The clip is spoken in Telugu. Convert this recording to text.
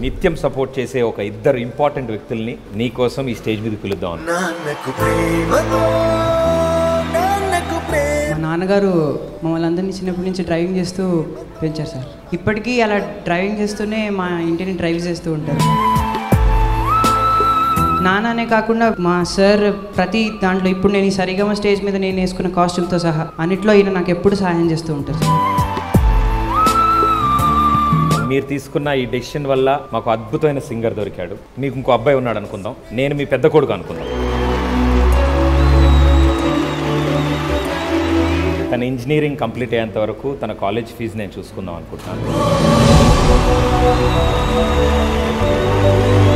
నిత్యం సపోర్ట్ చేసే ఒక ఇద్దరు ఇంపార్టెంట్ వ్యక్తుల్ని నీ కోసం ఈ స్టేజ్ మీద పిలుద్దాం అన్న. నాన్నకు ప్రేమతో నాన్నకు ప్రేమ మా నాన్నగారు మమ్మల్ని అందరినీ చిన్నప్పటి నుంచి డ్రైవింగ్ చేస్తూ పెంచారు సార్ ఇప్పటికీ అలా డ్రైవింగ్ చేస్తూనే మా ఇంటిని డ్రైవ్ చేస్తూ ఉంటారు నాన్ననే కాకుండా మా సార్ ప్రతి దాంట్లో ఇప్పుడు నేను ఈ సరిగమ స్టేజ్ మీద నేను వేసుకున్న కాస్ట్యూమ్తో సహా అన్నిట్లో ఈయన నాకు ఎప్పుడు సహాయం చేస్తూ ఉంటారు సార్ మీరు తీసుకున్న ఈ డెసిషన్ వల్ల మాకు అద్భుతమైన సింగర్ దొరికాడు మీకు ఇంకో అబ్బాయి ఉన్నాడు అనుకుందాం నేను మీ పెద్ద కొడుకు అనుకుందాం తన ఇంజనీరింగ్ కంప్లీట్ అయ్యేంత వరకు తన కాలేజ్ ఫీజు నేను చూసుకుందాం అనుకుంటున్నాను